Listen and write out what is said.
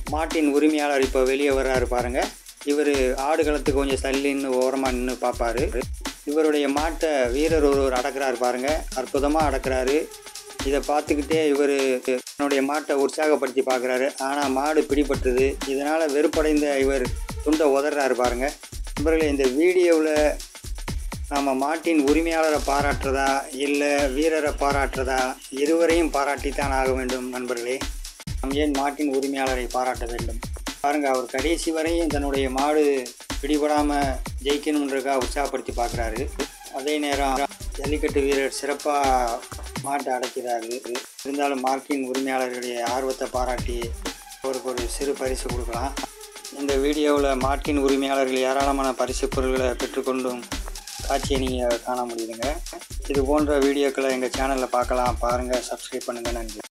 மாட்டின் உரிமையாளர் இப்போ வெளியே வர்றாரு பாருங்க இவர் ஆடுகளத்துக்கு கொஞ்சம் தள்ளின்னு ஓரமாக நின்று பார்ப்பாரு இவருடைய மாட்டை வீரர் ஒருவர் அடக்குறாரு பாருங்க அற்புதமாக அடக்குறாரு இதை பார்த்துக்கிட்டே இவர் தன்னுடைய மாட்டை உற்சாகப்படுத்தி பார்க்குறாரு ஆனால் மாடு பிடிபட்டுது இதனால் வெறுப்படைந்த இவர் துண்டை உதறாரு பாருங்க நண்பர்களே இந்த வீடியோவில் நாம் மாட்டின் உரிமையாளரை பாராட்டுறதா இல்லை வீரரை பாராட்டுறதா இருவரையும் பாராட்டித்தான் ஆக வேண்டும் நண்பர்களே நாம் ஏன் மாட்டின் உரிமையாளரை பாராட்ட வேண்டும் பாருங்க அவர் கடைசி வரையும் தன்னுடைய மாடு பிடிபடாமல் ஜெயிக்கணுன்றக்கா உற்சாகப்படுத்தி பார்க்குறாரு அதே நேரம் ஜல்லிக்கட்டு வீரர் சிறப்பாக மாட்டை அடைக்கிறாரு இருந்தாலும் மாட்டின் உரிமையாளர்களுடைய ஆர்வத்தை பாராட்டி அவருக்கு ஒரு சிறு பரிசு கொடுக்கலாம் இந்த வீடியோவில் மாட்டின் உரிமையாளர்கள் ஏராளமான பரிசு பொருட்களை பெற்றுக்கொண்டும் காட்சியை நீங்கள் காண முடியுதுங்க இது போன்ற வீடியோக்களை எங்கள் சேனலில் பார்க்கலாம் பாருங்கள் சப்ஸ்கிரைப் பண்ணுங்கள் நன்றி